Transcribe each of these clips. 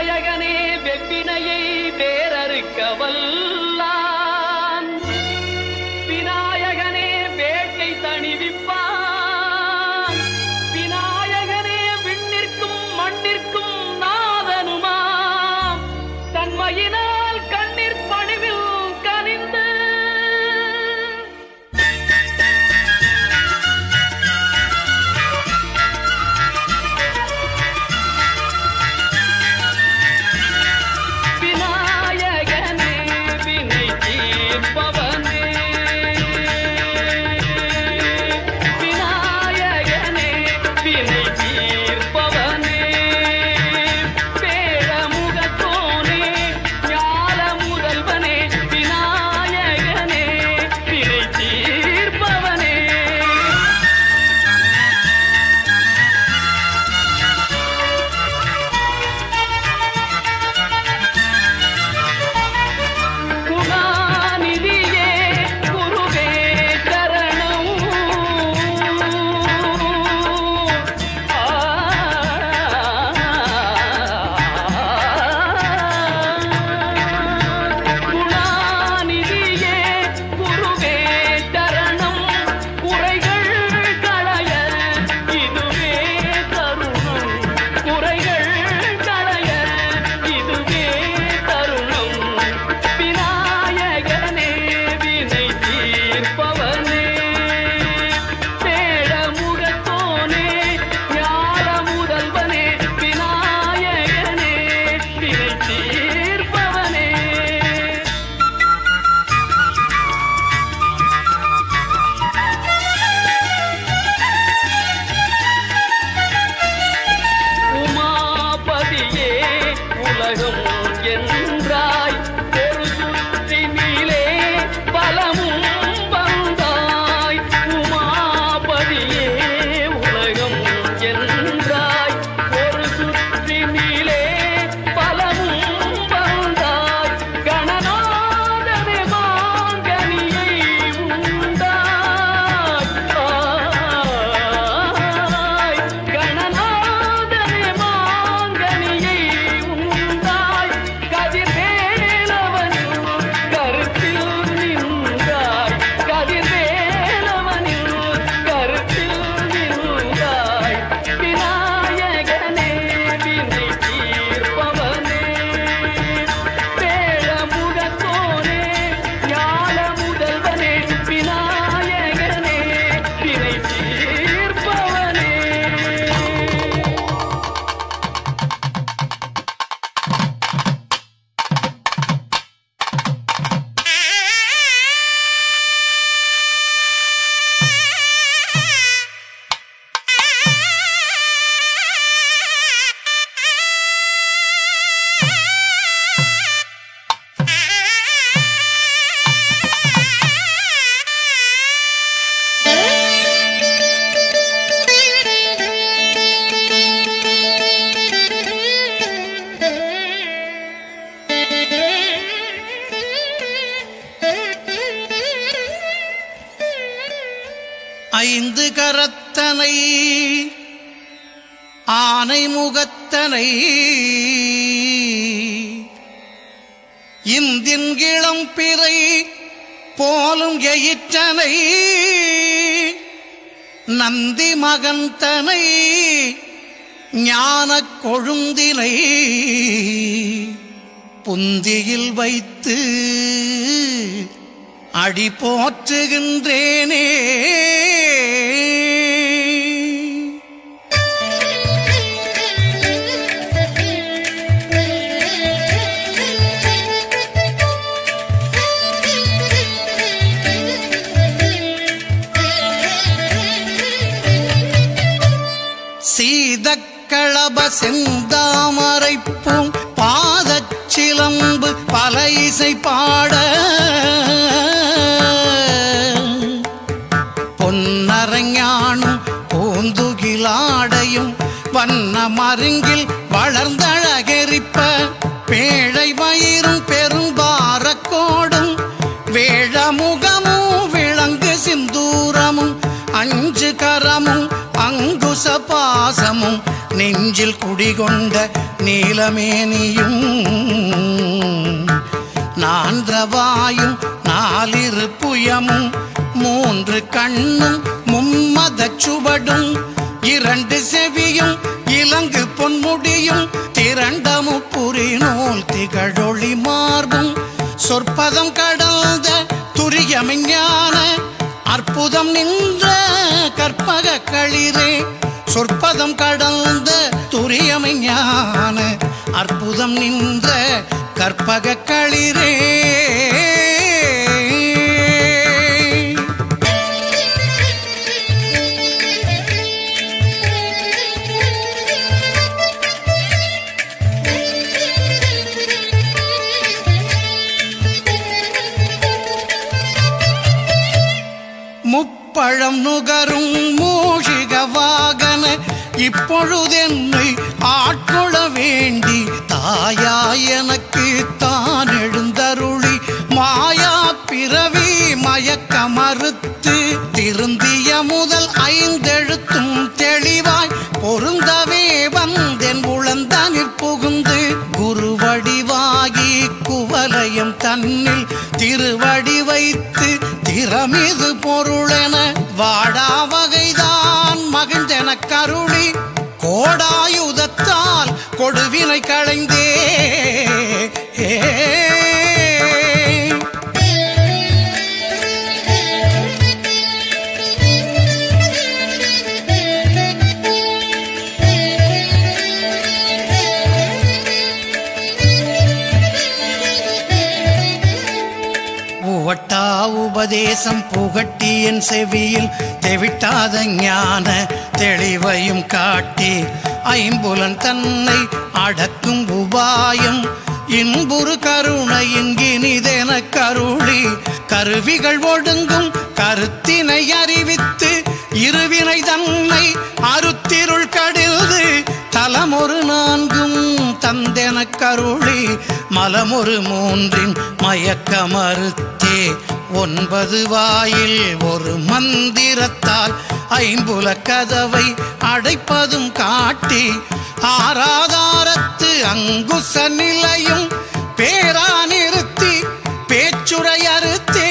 விநாயகனே வெப்பினையை வேறறுக்க வல்லான் விநாயகனே வேட்டை தணிவிப்பான் விநாயகனே விண்ணிற்கும் மண்ணிற்கும் நாதனுமாம் தன்மையினால் கண்ணீர் பணிவில் கனிந்து விநாயகனே வினை தீர்ப்பவனே விநாயகனே வினை தீர்ப்பவனே பேரமுகத்தோனே ஞான முதல்வனே விநாயகனே வினை தீர்ப்பவனே குணாநிதியே குருவே சரணம் ஆ குணாநிதியே குருவே சரணம் குறைகள் களைய இதுவே தருணம் குறைகள் களைய இதுவே தருணம் விநாயகனே வினை தீர்ப்பவனே பேழமுகத்தோனே ஞான முதல்வனே விநாயகனே வினை தீர்ப்பவனே உமாபதியே உலகம் என்றாய் ஒரு சுற்றினிலே பலமும் வந்தாய் உமாபதியே உலகம் என்றாய் ஒரு சுற்றினிலே பலமும் வந்தாய் கணநாதனே மாங்கனியை உண்டாய் ஆய் கணநாதனே மாங்கனியை உண்டாய் கதிர்வேலவனில் கருத்தில் நின்றாய் கதிர்வேலவனில் கருத்தில் நின்றாய் விநாயகனே வினை தீர்ப்பவனே பேழமுகத்தோனே ஞான முதல்வனே விநாயகனே வினை தீர்ப்பவனே ஐந்து கரத்தனை ஆனை முகத்தனை இந்தின் இளம் பிறை போலும் எயிற்றனை நந்தி மகந்தனை ஞானக் கொழுந்தினை புந்தியில் வைத்து அடி போற்றுகின்றேனே சீதக்களப செந்தாமரைப்பூம் பாதச் சிலம்பு பல இசை பாட பொன்னரஞானும் பூந்துகிலாடையும் வண்ண மருங்கில் வளர்ந்தழகெரிப்ப பேழை வயிறும் பெரும்பாரக்கோடும் வேழமுகமும் விளங்கு சிந்தூரமும் அஞ்சு கரமும் அங்கு பாச பாசமும் நெஞ்சில் குடிகொண்ட நீலமேனியும் நான்றவாயும் நாலிரு புயமும் மூன்று கண்ணும் மும்மதச் சுவடும் இரண்டு செவியும் இலங்கு பொன்முடியும் திரண்டமு புரிநூல் திகழொளி மார்பும் சொற்பதம் கடந்த துரியமெஞ்ஞான அற்புதம் நின்ற கற்பக களிரே சொற்பதம் கடந்த துரியமெஞ்ஞான அற்புதம் நின்ற கற்பக களிரே முப்பழம் நுகரும் மூஷிக வாகன இப்பொழுதென்னை ஆட்கொள்ள வேண்டி தாயா எனக்கு தான் எழுந்தருளி மாயா பிறவி மயக்க மறுத்து திருந்திய முதல் ஐந்தெழுத்தும் தெளிவாய் பொருந்தவே வந்தென் உளந்தனிற் புகுந்து குருவடிவாகி குவலயம் தன்னில் திருவடி வைத்து திறமிது பொருளென வாடா வகைதான் மகிழ்ந்தென கருளி கோடாயுதத்தால் கொடுவினை களைந்தே ஏ உவட்டா உபதேசம் புகட்டி என் செவியில் தெவிட்டாத ஞான தெளிவையும் காட்டி ஐம்புலன் தன்னை அடக்கும் உபாயம் இன்புறு கருணை இங்கினிதென கருளி கருவிகள் ஒடுங்கும் கருத்தினை அறிவித்து இருவினை தன்னை அருத்திருள் கடில்து தலமொரு நான்கும் தந்தென கருளி மலமொரு மூன்றின் மயக்க மறுத்தே ஒன்பது வாயில் ஒரு மந்திரத்தால் ஐம்புல கதவை அடைப்பதும் காட்டி ஆராதாரத்து அங்குச நிலையும் பேரா நிறுத்தி பேச்சுரை அறுத்தே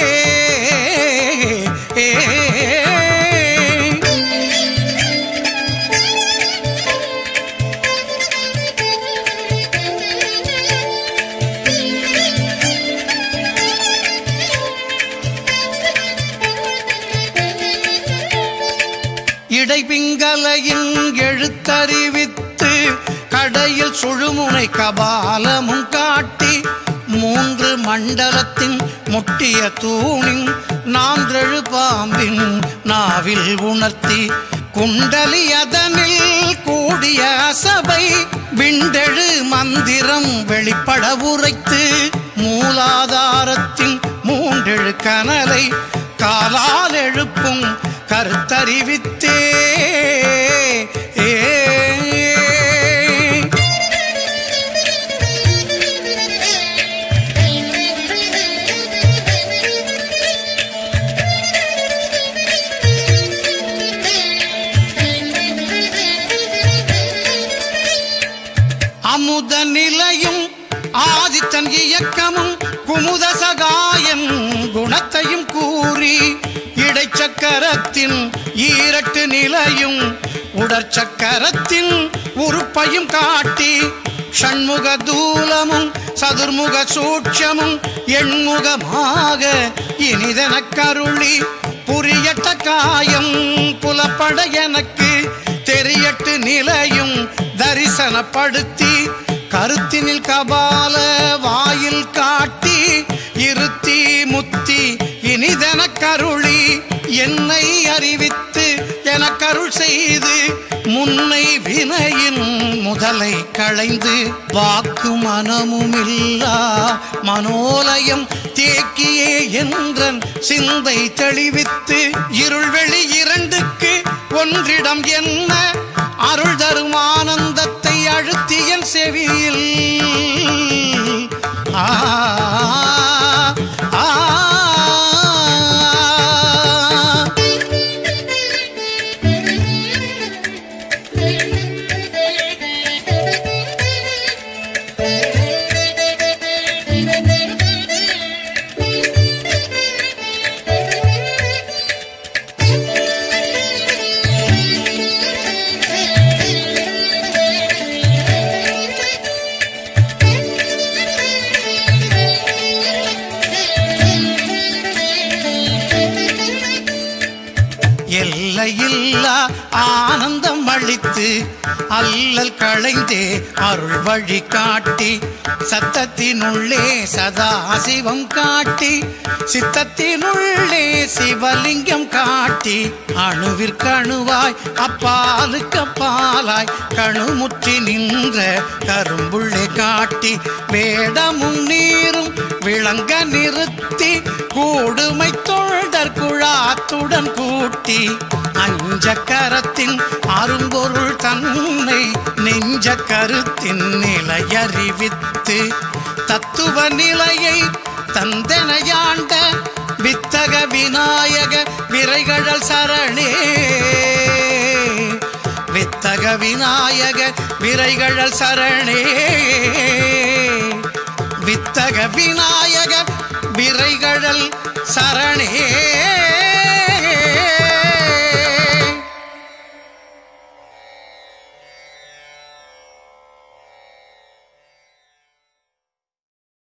இடைபிங்கலையின் எழுத்தறிவித்து கடையில் சுழுமுனை கபாலமும் காட்டி மூன்று மண்டலத்தின் முட்டிய தூணின் நான்றெழு பாம்பின் நாவில் உணர்த்தி குண்டலி அதனில் கூடிய அசபை விண்டெழு மந்திரம் வெளிப்பட உரைத்து மூலாதாரத்தின் மூன்றெழு கனலை காலால் எழுப்பும் கருத்தறிவித்தே ஏ அமுத நிலையும் ஆதித்தன் இயக்கமும் குமுத சகாயன் குணத்தையும் கூறி இடைச்சக்கரத்தின் ஈரட்டு நிலையும் உடற்சக்கரத்தின் உறுப்பையும் காட்டி ஷண்முக தூலமும் சதுர்முக சூட்சமும் எண்முகமாக இனிதெனக் கருளி புரியட்ட காயம் புலப்பட எனக்கு தெரியட்டு நிலையும் தரிசனப்படுத்தி கருத்தினில் கபால வாயில் காட்டி இருத்தி முத்தி இனிதென கருளி என்னை அறிவித்து எனக்கருள் செய்து முன்னை வினையின் முதலை களைந்து வாக்கு மனமுமில்லா மனோலயம் தேக்கியே என்றன் சிந்தை தெளிவித்து இருள்வெளி இரண்டுக்கு ஒன்றிடம் என்ன அருள் தரும் ஆனந்தத்தை அழுத்தியன் செவியில் ஆ ஆ, ஆ அளித்து அல்லல் களைந்தே அருள் வழி காட்டி சத்தத்தினுள்ளே சதா சிவம் காட்டி சித்தத்தினுள்ளே சிவலிங்கம் காட்டி அணுவிற்கணுவாய் அப்பாலுக்கு அப்பாலாய் கணுமுற்றி நின்ற கரும்புள்ளே காட்டி வேடமும் நீரும் விளங்க நிறுத்தி கூடுமை தொண்டர் குழாத்துடன் கூட்டி அஞ்ச கரத்தின் அரும்பொருள் தன்னை நெஞ்ச கருத்தின் நிலையறிவித்து தத்துவ நிலையை தந்தனையாண்ட வித்தக விநாயக விரைகழல் சரணே வித்தக விநாயக விரைகழல் சரணே வித்தக விநாயக விரைகள்